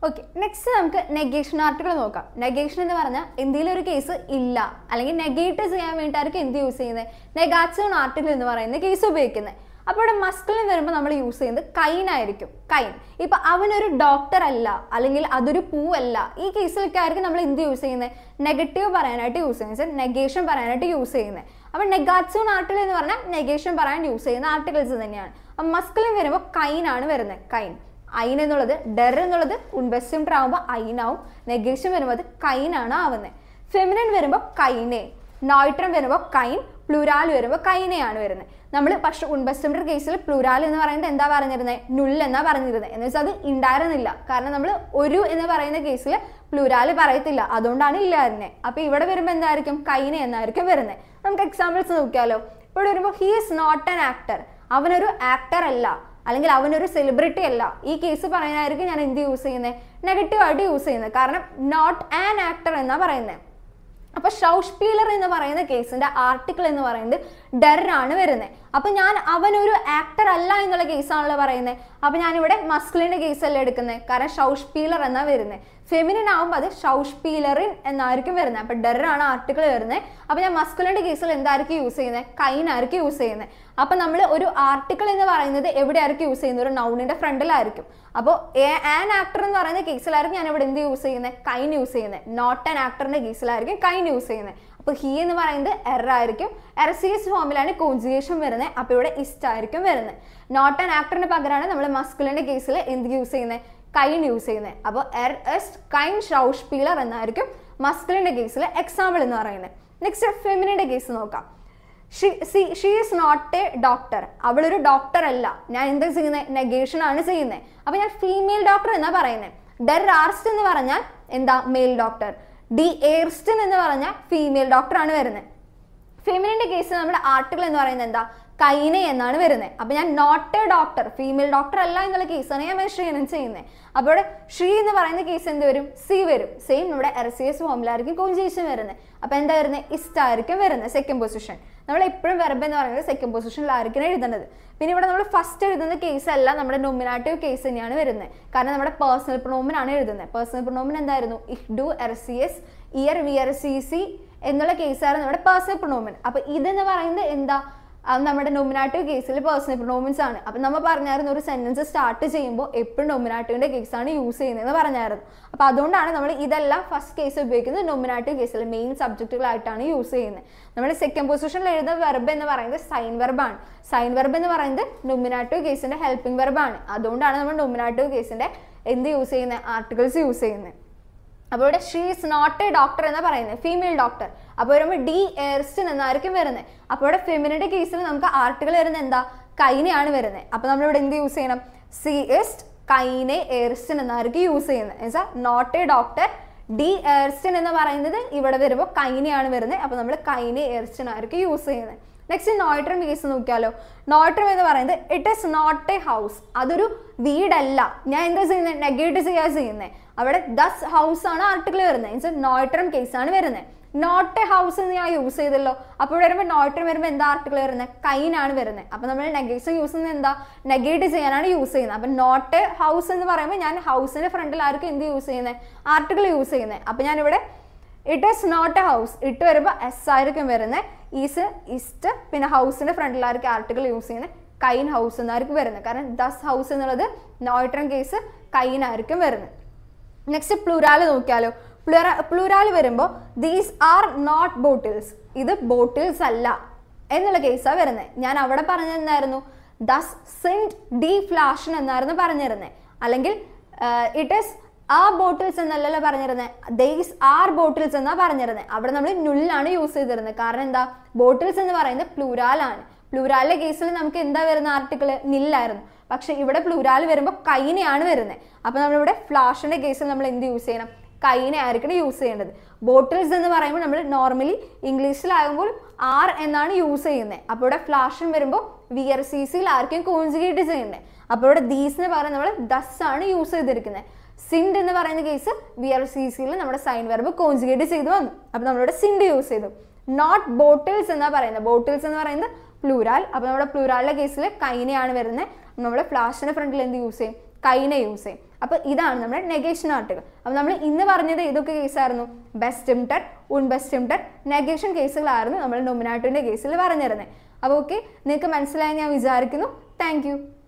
okay next നമുക്ക് negation article നോക്കാം negation എന്ന് പറഞ്ഞാൽ എന്തെങ്കിലും ഒരു കേസ് ഇല്ല അല്ലെങ്കിൽ നെഗേറ്റ് ചെയ്യാൻ വേണ്ടിയിട്ടായിരിക്കും എന്ത് യൂസ് ചെയ്യുന്നത് നെഗാറ്റീവ് ആർട്ടിക്കിൾ എന്ന് പറയുന്ന കേസ് ഉപയോഗിക്കുന്നത് അപ്പോൾ ഇവിടെ മസ്കുലിൻ വരുമ്പോൾ നമ്മൾ യൂസ് ചെയ്യുന്നത് കൈൻ ആയിരിക്കും കൈൻ ഇപ്പൊ അവനൊരു ഡോക്ടർ അല്ല അല്ലെങ്കിൽ അതൊരു പൂവല്ല ഈ കേസിലൊക്കെ ആയിരിക്കും നമ്മൾ എന്ത് യൂസ് ചെയ്യുന്നത് നെഗറ്റീവ് പറയാനായിട്ട് യൂസ് ചെയ്യുന്നത് നെഗേഷൻ പറയാനായിട്ട് യൂസ് ചെയ്യുന്നത് അപ്പൊ നെഗാറ്റീവ് ആർട്ടിക്കിൾ എന്ന് പറഞ്ഞാൽ നെഗേഷൻ പറയാൻ യൂസ് ചെയ്യുന്ന ആർട്ടിക്കിൾസ് തന്നെയാണ് അപ്പൊ മസ്കുലിൻ വരുമ്പോൾ കൈൻ ആണ് വരുന്നത് കൈൻ ഐൻ എന്നുള്ളത് ഡെർ എന്നുള്ളത് ഉൺബെസ്റ്റം ആവുമ്പോൾ ഐനാവും നെഗേഷൻ വരുമ്പോൾ അത് കൈനാണ് ആവുന്നത് ഫെമിനൻ വരുമ്പോൾ കൈനെ നോയിട്രം വരുമ്പോൾ കൈൻ പ്ലൂരാൽ വരുമ്പോൾ കൈനെയാണ് വരുന്നത് നമ്മൾ പക്ഷെ ഉൺബെസ്റ്റമിന്റെ കേസിൽ പ്ലൂരാൽ എന്ന് പറയുന്നത് എന്താ പറഞ്ഞിരുന്നത് നുൾ എന്നാ പറഞ്ഞിരുന്നത് എന്ന് വെച്ചാൽ അത് ഉണ്ടായിരുന്നില്ല കാരണം നമ്മൾ ഒരു എന്ന് പറയുന്ന കേസിൽ പ്ലൂരാല് പറയത്തില്ല അതുകൊണ്ടാണ് ഇല്ലായിരുന്നത് അപ്പൊ ഇവിടെ വരുമ്പോൾ എന്തായിരിക്കും കൈനെ എന്നായിരിക്കും വരുന്നത് നമുക്ക് എക്സാമ്പിൾസ് നോക്കിയാലോ ഇവിടെ വരുമ്പോൾ he is not an actor അവനൊരു ആക്ടർ അല്ല അല്ലെങ്കിൽ അവനൊരു സെലിബ്രിറ്റി അല്ല ഈ കേസ് പറയാനായിരിക്കും ഞാൻ എന്ത് യൂസ് ചെയ്യുന്നത് നെഗറ്റീവ് ആയിട്ട് യൂസ് ചെയ്യുന്നത് കാരണം നോട്ട് ആൻ ആക്ടർ എന്നാ പറയുന്നത് അപ്പൊ ഷൗഷ്പീലർ എന്ന് പറയുന്ന കേസിന്റെ ആർട്ടിക്കിൾ എന്ന് പറയുന്നത് ഡെർ ആണ് വരുന്നത് അപ്പൊ ഞാൻ അവനൊരു ആക്ടർ അല്ല എന്നുള്ള കേസാണല്ലോ പറയുന്നത് അപ്പൊ ഞാനിവിടെ മസ്കുലിന്റെ കേസല്ലേ എടുക്കുന്നത് കാരണം ഷൗഷ്പീലർ എന്നാ വരുന്നത് ഫെമിനിൻ ആവുമ്പോൾ അത് ഷൗഷ്പീലറിൻ എന്നായിരിക്കും വരുന്നത് അപ്പൊ ഡെർ ആണ് ആർട്ടിക്കിൾ വരുന്നത് അപ്പൊ ഞാൻ മസ്കുലിന്റെ കേസിൽ എന്തായിരിക്കും യൂസ് ചെയ്യുന്നത് കൈൻ ആയിരിക്കും യൂസ് ചെയ്യുന്നത് അപ്പൊ നമ്മൾ ഒരു ആർട്ടിക്കിൾ എന്ന് പറയുന്നത് എവിടെയായിരിക്കും യൂസ് ചെയ്യുന്നത് ഒരു നൗണിന്റെ ഫ്രണ്ടിലായിരിക്കും അപ്പോൾ ആൻ ആക്ടർ എന്ന് പറയുന്ന കേസിലായിരിക്കും ഞാൻ ഇവിടെ എന്ത് യൂസ് ചെയ്യുന്നത് കൈൻ യൂസ് ചെയ്യുന്നത് നോട്ട് ആൻ ആക്ടറിന്റെ കേസിലായിരിക്കും കൈൻ യൂസ് ചെയ്യുന്നത് അപ്പോൾ ഹി എന്ന് പറയുന്നത് എറർ ആയിരിക്കും എറസിയസ് ഫോമിലാണ് കോൺജുഗേഷൻ വരുന്നത് അപ്പോൾ ഇവിടെ ഇസ്റ്റ് ആയിരിക്കും വരുന്നത് നോട്ട് ആൻ ആക്ടറിന് പകരമാണ് നമ്മൾ മസ്കുലിന്റെ കേസിൽ എന്ത് യൂസ് ചെയ്യുന്നത് കൈൻ യൂസ് ചെയ്യുന്നത് അപ്പോൾ എർ എസ്റ്റ് കൈൻ ഷൗഷ്പീലർ എന്നായിരിക്കും മസ്കുലിന്റെ കേസിൽ എക്സാമ്പിൾ എന്ന് പറയുന്നത് നെക്സ്റ്റ് ഫെമിനിന്റെ കേസ് നോക്കാം she is not a doctor അവളൊരു ഡോക്ടർ അല്ല ഞാൻ എന്താ ചെയ്യുന്നത് നെഗേഷൻ ആണ് ചെയ്യുന്നത് അപ്പൊ ഞാൻ ഫീമെയിൽ ഡോക്ടർ എന്നാ പറയുന്നത് ഡെർ ആർസ്റ്റ് എന്ന് പറഞ്ഞാൽ എന്താ മെയിൽ ഡോക്ടർ ഡി എയർസ്റ്റൻ എന്ന് പറഞ്ഞാൽ ഫീമെയിൽ ഡോക്ടർ ആണ് വരുന്നത് ഫെമിനിന്റെ കേസിൽ നമ്മുടെ ആർട്ടിക്കിൾ എന്ന് പറയുന്നത് എന്താ കൈനെ എന്നാണ് വരുന്നത് അപ്പൊ ഞാൻ not a doctor female doctor അല്ല എന്നുള്ള കേസാണ് ഞാൻ മെൻഷൻ ചെയ്യുന്നത് അപ്പോൾ ഇവിടെ ഷീ എന്ന് പറയുന്ന കേസ് എന്ത് വരും സി വരും സെയിം നമ്മുടെ എർസിയസ് ഫോമിലായിരിക്കും കോഞ്ചേഷൻ വരുന്നത് അപ്പൊ എന്താ വരുന്നത് ഇസ്റ്റ് ആയിരിക്കും വരുന്നത് സെക്കൻഡ് പൊസിഷൻ നമ്മൾ എപ്പോഴും വെർബ് എന്ന് പറയുന്നത് സെക്കൻഡ് പൊസിഷനിലായിരിക്കും എഴുതേണ്ടത് പിന്നെ ഇവിടെ നമ്മൾ ഫസ്റ്റ് എഴുതുന്ന കേസ് അല്ല നമ്മുടെ നൊമിനാറ്റീവ് കേസ് തന്നെയാണ് വരുന്നത് കാരണം നമ്മുടെ പേഴ്സണൽ പ്രൊണോമൻ ആണ് എഴുതുന്നത് പേഴ്സണൽ പ്രൊണോമൻ എന്തായിരുന്നു ഇഫ് ഡു എർസിയസ് ഇയർ വി ആർ സി സി എന്നുള്ള കേസായിരുന്നു നമ്മുടെ പേഴ്സണൽ പ്രൊണോമൻ അപ്പൊ ഇതെന്ന് പറയുന്നത് എന്താ അത് നമ്മുടെ നൊമിനാറ്റീവ് കേസിൽ പേഴ്സണൽ പ്രൊണോമൻസ് ആണ് അപ്പൊ നമ്മൾ പറഞ്ഞായിരുന്നു ഒരു സെന്റൻസ് സ്റ്റാർട്ട് ചെയ്യുമ്പോൾ എപ്പോഴും നൊമിനാറ്റീവിന്റെ കേസാണ് യൂസ് ചെയ്യുന്നതെന്ന് പറഞ്ഞായിരുന്നു അപ്പൊ അതുകൊണ്ടാണ് നമ്മൾ ഇതെല്ലാം ഫസ്റ്റ് കേസ് ഉപയോഗിക്കുന്നത് നൊമിനാറ്റീവ് കേസിൽ മെയിൻ സബ്ജക്റ്റുകളായിട്ടാണ് യൂസ് ചെയ്യുന്നത് നമ്മൾ സെക്കൻഡ് പൊസിഷനിൽ എഴുതുന്ന വെർബ് എന്ന് പറയുന്നത് സൈൻ വെർബാണ് സൈൻ വെർബ് എന്ന് പറയുന്നത് നൊമിനാറ്റീവ് കേസിന്റെ ഹെൽപ്പിംഗ് വെർബാണ് അതുകൊണ്ടാണ് നമ്മൾ നൊമിനാറ്റീവ് കേസിന്റെ എന്ത് യൂസ് ചെയ്യുന്നത് ആർട്ടിക്കിൾസ് യൂസ് ചെയ്യുന്നത് അപ്പോൾ ഇവിടെ she is not a doctor എന്ന് പറയുന്നത് ഫീമെയിൽ ഡോക്ടർ അപ്പോൾ വരുമ്പോൾ ഡി എയർസ്റ്റൻ എന്നായിരിക്കും വരുന്നത് അപ്പോൾ ഇവിടെ ഫെമിനിന്റെ കേസിൽ നമുക്ക് ആർട്ടിക്കിൾ വരുന്നത് എന്താ കൈനെയാണ് വരുന്നത് അപ്പോൾ നമ്മളിവിടെ എന്ത് യൂസ് ചെയ്യണം സി എസ്റ്റ് കൈനെ എയർസ്റ്റൻ എന്നായിരിക്കും യൂസ് ചെയ്യുന്നത് എന്നുവെച്ചാൽ നോട്ട് എ ഡോക്ടർ ഡി എയർസ്റ്റൻ എന്ന് പറയുന്നത് ഇവിടെ വരുമ്പോൾ കൈനെയാണ് വരുന്നത് അപ്പോൾ നമ്മൾ കൈനെ എയർസ്റ്റൻ ആയിരിക്കും യൂസ് ചെയ്യുന്നത് നെക്സ്റ്റ് നോയിട്രം കേസ് നോക്കിയാലോ നോയിട്രം എന്ന് പറയുന്നത് it is not a house അതൊരു വീടല്ല ഞാൻ എന്താ ചെയ്യുന്നത് നെഗേറ്റ് ചെയ്യാ ചെയ്യുന്നത് അവിടെ ദസ് ഹൗസ് ആണ് ആർട്ടിക്കിൾ വരുന്നത് മീൻസ് നോയിട്രം കേസ് ആണ് വരുന്നത് നോട്ട് എ ഹൗസ് എന്ന് ഞാൻ യൂസ് ചെയ്തല്ലോ അപ്പോൾ വരുമ്പോൾ നോയിട്രം വരുമ്പോൾ എന്താ ആർട്ടിക്കിൾ വരുന്നത് കൈനാണ് വരുന്നത് അപ്പോൾ നമ്മൾ നെഗേഷൻ യൂസ് ചെയ്യുന്നത് എന്താ നെഗേറ്റ് ചെയ്യാനാണ് യൂസ് ചെയ്യുന്നത് അപ്പം നോട്ട് എ ഹൗസ് എന്ന് പറയുമ്പോൾ ഞാൻ ഹൗസിന്റെ ഫ്രണ്ടിൽ ആർക്കും എന്ത് യൂസ് ചെയ്യുന്നത് ആർട്ടിക്കിൾ യൂസ് ചെയ്യുന്നത് അപ്പോൾ ഞാനിവിടെ it is not a house ഇട്ട് വരുമ്പോൾ എസ് ആയിരിക്കും വരുന്നത് ഈസ് ഇസ്റ്റ് പിന്നെ ഹൗസിന്റെ ഫ്രണ്ടിലായിരിക്കും ആർട്ടിക്കിൾ യൂസ് ചെയ്യുന്നത് കൈൻ ഹൗസ് എന്നായിരിക്കും വരുന്നത് കാരണം ദസ് ഹൗസ് എന്നുള്ളത് നോയിട്രം കേസ് കൈനായിരിക്കും വരുന്നത് നെക്സ്റ്റ് പ്ലൂരാല് നോക്കിയാലോ പ്ലൂറ പ്ലൂരാല് വരുമ്പോൾ ദീസ് ആർ നോട്ട് ബോട്ടിൽസ് ഇത് ബോട്ടിൽസ് അല്ല എന്നുള്ള കേസാണ് വരുന്നത് ഞാൻ അവിടെ പറഞ്ഞത് എന്തായിരുന്നു ദസ് സെൻറ്റ് ഡി ഫ്ലാഷൻ എന്നായിരുന്നു പറഞ്ഞിരുന്നത് അല്ലെങ്കിൽ ഇറ്റ് ഈസ് ആ ബോട്ടിൽസ് എന്നല്ലല്ലോ പറഞ്ഞിരുന്നത് ദൈസ് ആർ ബോട്ടിൽസ് എന്നാ പറഞ്ഞിരുന്നത് അവിടെ നമ്മൾ നുള്ളാണ് യൂസ് ചെയ്തിരുന്നത് കാരണം എന്താ ബോട്ടിൽസ് എന്ന് പറയുന്നത് പ്ലൂരാലാണ് പ്ലൂരാലിന്റെ കേസിൽ നമുക്ക് എന്താ വരുന്ന ആർട്ടിക്കിൾ നില്ലായിരുന്നു പക്ഷെ ഇവിടെ പ്ലൂരാൽ വരുമ്പോൾ കൈനെയാണ് വരുന്നത് അപ്പൊ നമ്മളിവിടെ ഫ്ലാഷിന്റെ കേസിൽ നമ്മൾ എന്ത് യൂസ് ചെയ്യണം കൈനെ ആയിരിക്കണം യൂസ് ചെയ്യേണ്ടത് ബോട്ടിൽസ് എന്ന് പറയുമ്പോൾ നമ്മൾ നോർമലി ഇംഗ്ലീഷിലാകുമ്പോൾ ആർ എന്നാണ് യൂസ് ചെയ്യുന്നത് അപ്പോൾ ഇവിടെ ഫ്ലാഷൻ വരുമ്പോൾ വി ആർ സി സിയിൽ ആർക്കും കോൺജുഗേറ്റ് ചെയ്യുന്നത് അപ്പോൾ ഇവിടെ ദീസിന് പകരം നമ്മൾ ദസ് ആണ് യൂസ് ചെയ്തിരിക്കുന്നത് സിൻഡ് എന്ന് പറയുന്ന കേസ് വി ആർ സി സിയിൽ നമ്മുടെ സൈൻ വെർബ് കോൺജുഗേറ്റ് ചെയ്തു വന്നു അപ്പോൾ നമ്മളിവിടെ സിൻഡ് യൂസ് ചെയ്തു നോട്ട് ബോട്ടിൽസ് എന്നാ പറയുന്നത് ബോട്ടിൽസ് എന്ന് പറയുന്നത് പ്ലൂരാൽ അപ്പോൾ നമ്മുടെ പ്ലൂരാലിന്റെ കേസിൽ കൈനെയാണ് വരുന്നത് നമ്മൾ ഫ്ലാഷിന്റെ ഫ്രണ്ടിൽ എന്ത് യൂസ് ചെയ്യും കൈനെ യൂസ് ചെയ്യും അപ്പോൾ ഇതാണ് നമ്മുടെ നെഗേഷൻ ആർട്ടിക്കിൾ അപ്പോൾ നമ്മൾ ഇന്ന് പറഞ്ഞത് ഏതൊക്കെ കേസായിരുന്നു ബെസ്റ്റിംറ്റഡ് ഉൺബെസ്റ്റിംറ്റഡ് നെഗേഷൻ കേസുകളായിരുന്നു നമ്മൾ നൊമിനാറ്റോൻ്റെ കേസിൽ പറഞ്ഞിരുന്നത് അപ്പോൾ ഓക്കെ നിങ്ങൾക്ക് മനസ്സിലായി ഞാൻ വിചാരിക്കുന്നു താങ്ക്